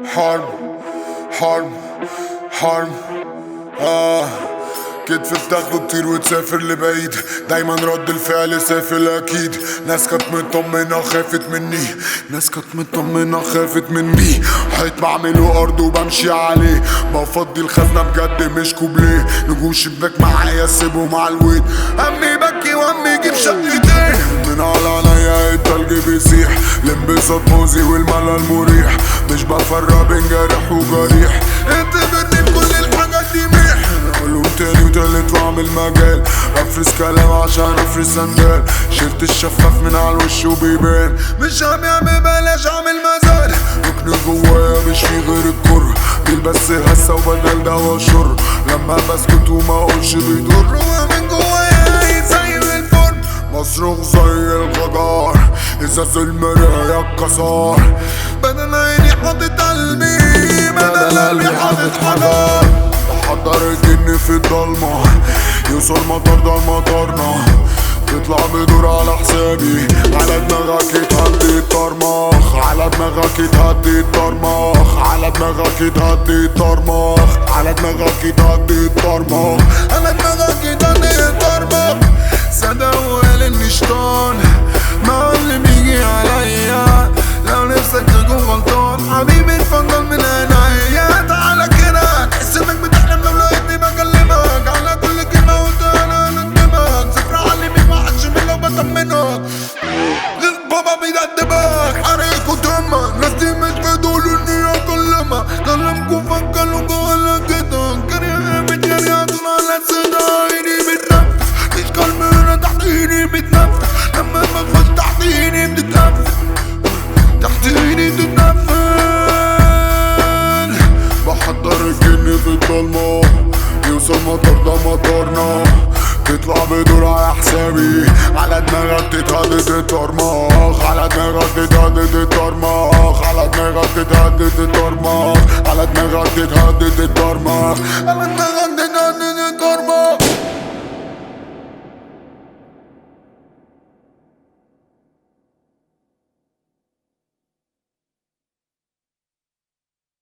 حرب حرب حرب آه كتف بتاخده تطير وتسافر لبعيد دايما رد الفعل سافل اكيد ناس كانت مطمنة خافت مني ناس كانت مطمنة خافت مني حيط بعمله ارض وبمشي عليه بفضي الخزنة بجد مش كوبليه نجوم شباك معايا سيبهم على الويد امي بكي وامي يجيب شقتين من على عينيا التلج بيسيح الانبساط موزي والملل مريح مش بفرق بين جارح وجريح اعتبرني بكل الحاجات دي ميح اقولهم تاني وتالت واعمل مجال افرس كلام عشان افرس سندال شلت الشفاف من على الوش وبيبان مش عم يعمل بلاش اعمل مزال ركن جوايا مش في غير الكره بيلبس هسه وبدل دوا شر لما بسكت وما اقولش بيضر ومن جوايا زي الفرن مصروخ زي الغجار ازاز المراية اتكسر بدل عيني حاطط قلبي بدل قلبي حاطط حجر بحضر الجن في الضلمة يوصل مطار ده مطارنا تطلع بدور على حسابي على دماغك يتهدي الطرمخ على دماغك يتهدي الطرمخ على دماغك يتهدي الطرمخ على دماغك يتهدي الطرمخ على دماغك يتهدي الطرمخ صدق وقال اني شطان معلم يجي عليا لو نفسك تكون غلطان حبيبي اتفضل من عينيا تعالى كده تحس انك بتحلم لو لقيتني بكلمك على كل كلمة قلت انا ندمك صفر علمي واحد شمال لو بطمنك غير بابا بيدبك حريق ودمك ناس دي مش بدول اني اكلمك كلمكوا فكروا جوانا كده كريم بتجريات على صدا ايدي بتنفس مش كلمة هنا تحت ايدي بتنفس لما بخش تحت ايدي بتتنفس تحت ايدي بتتنفس بحضر الجن في الضلمة يوصل مطار ده مطارنا تطلع بدور على حسابي على دماغك تتهدد الطرمخ على دماغك تتهدد الطرمخ على دماغك تتهدد الطرمخ على دماغك تتهدد الطرمخ على دماغك